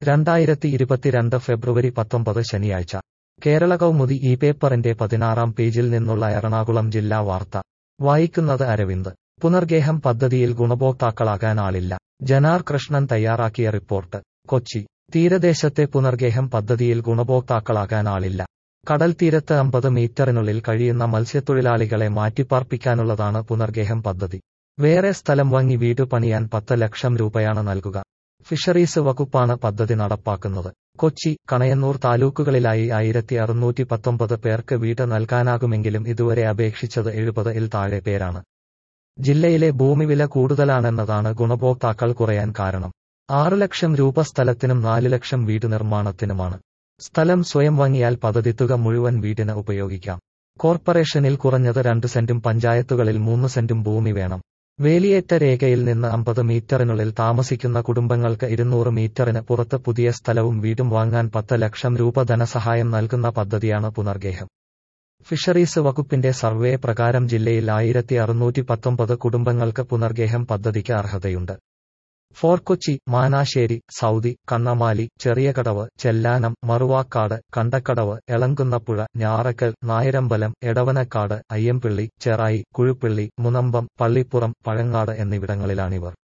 രണ്ടായിരത്തി ഇരുപത്തിരണ്ട് ഫെബ്രുവരി പത്തൊമ്പത് ശനിയാഴ്ച കേരള കൗമുദി ഈ പേപ്പറിന്റെ പതിനാറാം പേജിൽ നിന്നുള്ള എറണാകുളം ജില്ലാ വാർത്ത വായിക്കുന്നത് അരവിന്ദ് പുനർഗേഹം പദ്ധതിയിൽ ഗുണഭോക്താക്കളാകാൻ ആളില്ല ജനാർ കൃഷ്ണൻ തയ്യാറാക്കിയ റിപ്പോർട്ട് കൊച്ചി തീരദേശത്തെ പുനർഗേഹം പദ്ധതിയിൽ ഗുണഭോക്താക്കളാകാൻ ആളില്ല കടൽ തീരത്ത് അമ്പത് മീറ്ററിനുള്ളിൽ കഴിയുന്ന മത്സ്യത്തൊഴിലാളികളെ മാറ്റിപ്പാർപ്പിക്കാനുള്ളതാണ് പുനർഗേഹം പദ്ധതി വേറെ സ്ഥലം വാങ്ങി വീട് പണിയാൻ പത്ത് ലക്ഷം രൂപയാണ് നൽകുക ഫിഷറീസ് വകുപ്പാണ് പദ്ധതി നടപ്പാക്കുന്നത് കൊച്ചി കണയന്നൂർ താലൂക്കുകളിലായി ആയിരത്തി അറുന്നൂറ്റി പത്തൊമ്പത് പേർക്ക് വീട് നൽകാനാകുമെങ്കിലും ഇതുവരെ അപേക്ഷിച്ചത് എഴുപത് ഇൽ താഴെ പേരാണ് ജില്ലയിലെ ഭൂമിവില കൂടുതലാണെന്നതാണ് ഗുണഭോക്താക്കൾ കുറയാൻ കാരണം ആറ് ലക്ഷം രൂപ സ്ഥലത്തിനും നാല് ലക്ഷം വീട് നിർമ്മാണത്തിനുമാണ് സ്ഥലം സ്വയം വാങ്ങിയാൽ പദ്ധതി തുക മുഴുവൻ വീടിന് ഉപയോഗിക്കാം കോർപ്പറേഷനിൽ കുറഞ്ഞത് രണ്ട് സെന്റും പഞ്ചായത്തുകളിൽ മൂന്ന് സെന്റും ഭൂമി വേണം വേലിയേറ്റ രേഖയിൽ നിന്ന് അമ്പത് മീറ്ററിനുള്ളിൽ താമസിക്കുന്ന കുടുംബങ്ങൾക്ക് ഇരുന്നൂറ് മീറ്ററിന് പുറത്ത് പുതിയ സ്ഥലവും വീടും വാങ്ങാൻ പത്ത് ലക്ഷം രൂപ ധനസഹായം നൽകുന്ന പദ്ധതിയാണ് പുനർഗേഹം ഫിഷറീസ് വകുപ്പിന്റെ സർവേ പ്രകാരം ജില്ലയിൽ ആയിരത്തി അറുന്നൂറ്റി പത്തൊമ്പത് കുടുംബങ്ങൾക്ക് പുനർഗേഹം പദ്ധതിക്ക് അർഹതയുണ്ട് ഫോർ കൊച്ചി മാനാശ്ശേരി സൗദി കണ്ണമാലി ചെറിയകടവ് ചെല്ലാനം മറുവാക്കാട് കണ്ടക്കടവ് എളങ്കുന്നപ്പുഴ ഞാറക്കൽ നായരമ്പലം എടവനക്കാട് അയ്യമ്പിള്ളി ചെറായി കുഴുപ്പിള്ളി മുനമ്പം പള്ളിപ്പുറം പഴങ്ങാട് എന്നിവിടങ്ങളിലാണിവർ